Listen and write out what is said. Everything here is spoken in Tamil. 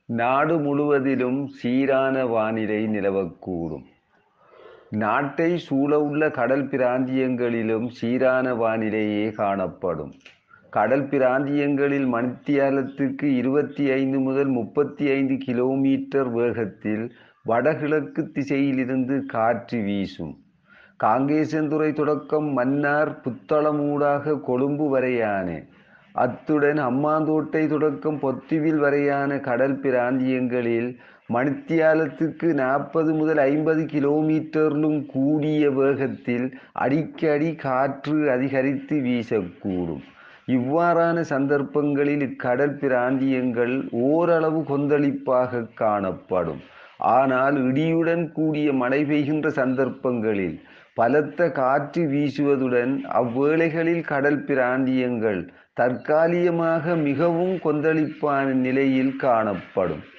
நாடு முழுவதிலும் சீரான வானிலை நிலவக்கூடும் நாட்டை சூழவுள்ள கடல் பிராந்தியங்களிலும் சீரான வானிலையே காணப்படும் கடல் பிராந்தியங்களில் மணித்தியாலத்துக்கு இருபத்தி ஐந்து முதல் முப்பத்தி ஐந்து கிலோமீட்டர் வேகத்தில் வடகிழக்கு திசையிலிருந்து காற்று வீசும் காங்கேசன்துறை தொடக்கம் மன்னார் புத்தளமூடாக கொழும்பு வரையான அத்துடன் அம்மாந்தோட்டை தொடக்கம் பொத்துவில் வரையான கடல் பிராந்தியங்களில் மணித்தியாலத்துக்கு நாற்பது முதல் ஐம்பது கிலோமீட்டரிலும் கூடிய வேகத்தில் அடிக்கடி காற்று அதிகரித்து வீசக்கூடும் இவ்வாறான சந்தர்ப்பங்களில் இக்கடல் பிராந்தியங்கள் ஓரளவு கொந்தளிப்பாக காணப்படும் ஆனால் இடியுடன் கூடிய மழை பெய்கின்ற சந்தர்ப்பங்களில் பலத்த காற்று வீசுவதுடன் அவ்வேளைகளில் கடல் பிராந்தியங்கள் தற்காலிகமாக மிகவும் கொந்தளிப்பான நிலையில் காணப்படும்